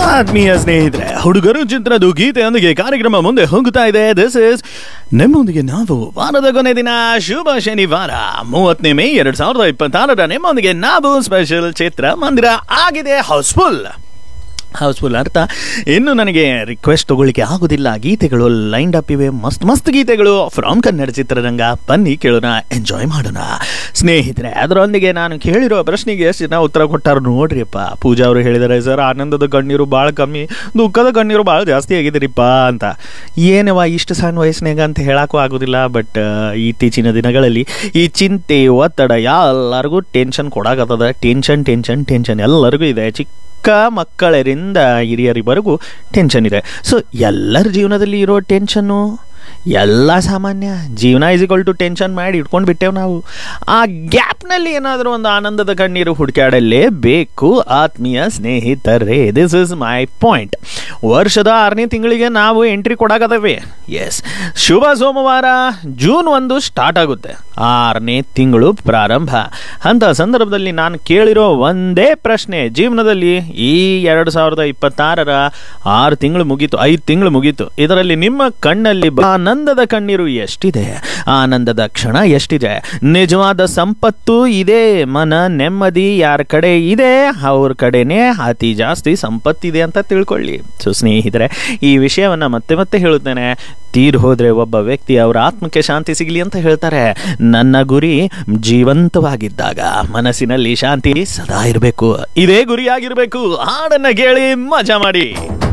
ಆತ್ಮೀಯ ಸ್ನೇಹಿತರೆ ಹುಡುಗರು ಚಿತ್ರದ ಗೀತೆಯೊಂದಿಗೆ ಕಾರ್ಯಕ್ರಮ ಮುಂದೆ ಹೋಗುತ್ತಾ ಇದೆ ದಿಸ್ ಇಸ್ ನಿಮ್ಮೊಂದಿಗೆ ನಾವು ವಾರದ ಕೊನೆ ದಿನ ಶುಭ ಶನಿವಾರ ಮೂವತ್ತನೇ ಮೇ ಎರಡ್ ಸಾವಿರದ ಇಪ್ಪತ್ತಾರರ ನಿಮ್ಮೊಂದಿಗೆ ನಾವು ಸ್ಪೆಷಲ್ ಚಿತ್ರ ಮಂದಿರ ಆಗಿದೆ ಹೌಸ್ಫುಲ್ ಹೌಸ್ಫುಲ್ ಅರ್ಥ ಇನ್ನು ನನಗೆ ರಿಕ್ವೆಸ್ಟ್ ತಗೊಳ್ಳಿಕ್ಕೆ ಆಗೋದಿಲ್ಲ ಗೀತೆಗಳು ಲೈನ್ಡ್ ಅಪ್ ಇವೆ ಮಸ್ತ್ ಮಸ್ತ್ ಗೀತೆಗಳು ಫ್ರಮ್ ಕನ್ನಡ ಚಿತ್ರರಂಗ ಬನ್ನಿ ಕೇಳೋಣ ಎಂಜಾಯ್ ಮಾಡೋಣ ಸ್ನೇಹಿತರೆ ಅದರೊಂದಿಗೆ ನಾನು ಕೇಳಿರೋ ಪ್ರಶ್ನೆಗೆ ಎಷ್ಟು ಜನ ಉತ್ತರ ಕೊಟ್ಟಾರು ನೋಡ್ರಿಪ್ಪ ಪೂಜಾ ಅವರು ಹೇಳಿದ್ದಾರೆ ಸರ್ ಆನಂದದ ಕಣ್ಣೀರು ಭಾಳ ಕಮ್ಮಿ ದುಃಖದ ಕಣ್ಣೀರು ಭಾಳ ಜಾಸ್ತಿ ಆಗಿದ್ದೀರಿಪ್ಪ ಅಂತ ಏನವ ಇಷ್ಟು ಸಣ್ಣ ವಯಸ್ಸಿನಾಗ ಅಂತ ಹೇಳಕ್ಕೂ ಆಗೋದಿಲ್ಲ ಬಟ್ ಇತ್ತೀಚಿನ ದಿನಗಳಲ್ಲಿ ಈ ಚಿಂತೆ ಒತ್ತಡ ಎಲ್ಲರಿಗೂ ಟೆನ್ಷನ್ ಕೊಡಾಕತ್ತದ ಟೆನ್ಷನ್ ಟೆನ್ಷನ್ ಟೆನ್ಷನ್ ಎಲ್ಲರಿಗೂ ಇದೆ ಚಿಕ್ಕ ಚಿಕ್ಕ ಮಕ್ಕಳರಿಂದ ಹಿರಿಯರಿವರೆಗೂ ಟೆನ್ಷನ್ ಇದೆ ಸೊ ಎಲ್ಲರ ಜೀವನದಲ್ಲಿ ಇರೋ ಟೆನ್ಷನ್ನು ಎಲ್ಲ ಸಾಮಾನ್ಯ ಜೀವನ ಇಸ್ ಈಕ್ವಲ್ ಟು ಟೆನ್ಷನ್ ಮಾಡಿ ಇಟ್ಕೊಂಡು ಬಿಟ್ಟೆವು ನಾವು ಆ ಗ್ಯಾಪ್ನಲ್ಲಿ ಏನಾದರೂ ಒಂದು ಆನಂದದ ಕಣ್ಣೀರು ಹುಡುಕಾಡಲೇಬೇಕು ಆತ್ಮೀಯ ಸ್ನೇಹಿತರೇ ದಿಸ್ ಇಸ್ ಮೈ ಪಾಯಿಂಟ್ ವರ್ಷದ ಆರನೇ ತಿಂಗಳಿಗೆ ನಾವು ಎಂಟ್ರಿ ಕೊಡಾಕತ್ತೇವೆ ಎಸ್ ಶುಭ ಸೋಮವಾರ ಜೂನ್ ಒಂದು ಸ್ಟಾರ್ಟ್ ಆಗುತ್ತೆ ಆರನೇ ತಿಂಗಳು ಪ್ರಾರಂಭ ಅಂತ ಸಂದರ್ಭದಲ್ಲಿ ನಾನು ಕೇಳಿರೋ ಒಂದೇ ಪ್ರಶ್ನೆ ಜೀವನದಲ್ಲಿ ಈ ಎರಡು ಸಾವಿರದ ಇಪ್ಪತ್ತಾರರ ಆರು ತಿಂಗಳು ಮುಗೀತು ಐದು ತಿಂಗಳು ಮುಗೀತು ಇದರಲ್ಲಿ ನಿಮ್ಮ ಕಣ್ಣಲ್ಲಿ ಆನಂದದ ಕಣ್ಣೀರು ಎಷ್ಟಿದೆ ಆನಂದದ ಕ್ಷಣ ಎಷ್ಟಿದೆ ನಿಜವಾದ ಸಂಪತ್ತು ಇದೆ ಮನ ನೆಮ್ಮದಿ ಯಾರ ಕಡೆ ಇದೆ ಅವ್ರ ಕಡೆನೇ ಅತಿ ಜಾಸ್ತಿ ಸಂಪತ್ತಿದೆ ಅಂತ ತಿಳ್ಕೊಳ್ಳಿ ಸೊ ಸ್ನೇಹಿತರೆ ಈ ವಿಷಯವನ್ನು ಮತ್ತೆ ಮತ್ತೆ ಹೇಳುತ್ತೇನೆ ತೀರ್ ಹೋದ್ರೆ ಒಬ್ಬ ವ್ಯಕ್ತಿ ಅವರ ಆತ್ಮಕ್ಕೆ ಶಾಂತಿ ಸಿಗಲಿ ಅಂತ ಹೇಳ್ತಾರೆ ನನ್ನ ಗುರಿ ಜೀವಂತವಾಗಿದ್ದಾಗ ಮನಸ್ಸಿನಲ್ಲಿ ಶಾಂತಿ ಸದಾ ಇರಬೇಕು ಇದೇ ಗುರಿಯಾಗಿರಬೇಕು ಹಾಡನ್ನ ಕೇಳಿ ಮಜಾ ಮಾಡಿ